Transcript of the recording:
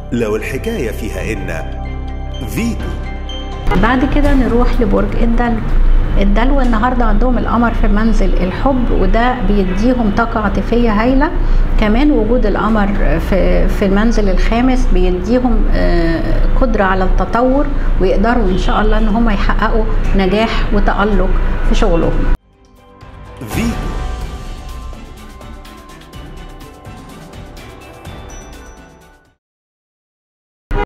لو الحكاية فيها إن فيتو بعد كده نروح لبرج الدلو الدلو النهارده عندهم القمر في منزل الحب وده بيديهم طاقه عاطفيه هايله كمان وجود القمر في في المنزل الخامس بيديهم آه، قدره على التطور ويقدروا ان شاء الله ان هم يحققوا نجاح وتالق في شغلهم فيتو